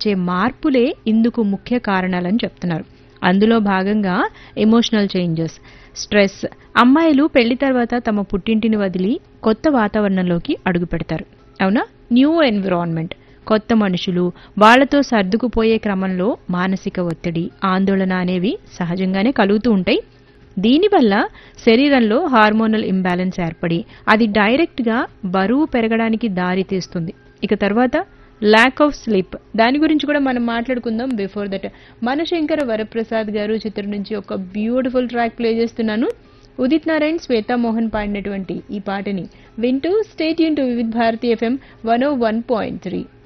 వచ్చే మార్పులే ఇందుకు ముఖ్య కారణాలని చెప్తున్నారు అందులో భాగంగా ఎమోషనల్ చేంజెస్ స్ట్రెస్ అమ్మాయిలు పెళ్లి తర్వాత తమ పుట్టింటిని వదిలి కొత్త వాతావరణంలోకి అడుగు పెడతారు అవునా న్యూ ఎన్విరాన్మెంట్ కొత్త మనుషులు వాళ్లతో సర్దుకుపోయే క్రమంలో మానసిక ఒత్తిడి ఆందోళన అనేవి సహజంగానే కలుగుతూ ఉంటాయి దీనివల్ల శరీరంలో హార్మోనల్ ఇంబ్యాలెన్స్ ఏర్పడి అది డైరెక్ట్గా బరువు పెరగడానికి దారి తీస్తుంది ఇక తర్వాత ల్యాక్ ఆఫ్ స్లీప్ దాని గురించి కూడా మనం మాట్లాడుకుందాం బిఫోర్ దట్ మనశంకర వరప్రసాద్ గారు చిత్రం నుంచి ఒక బ్యూటిఫుల్ ట్రాక్ ప్లే చేస్తున్నాను ఉదిత్ నారాయణ్ శ్వేతా మోహన్ పాడినటువంటి ఈ పాటని వింటూ స్టేట్ యూన్ to Vividh Bharati FM one O one point three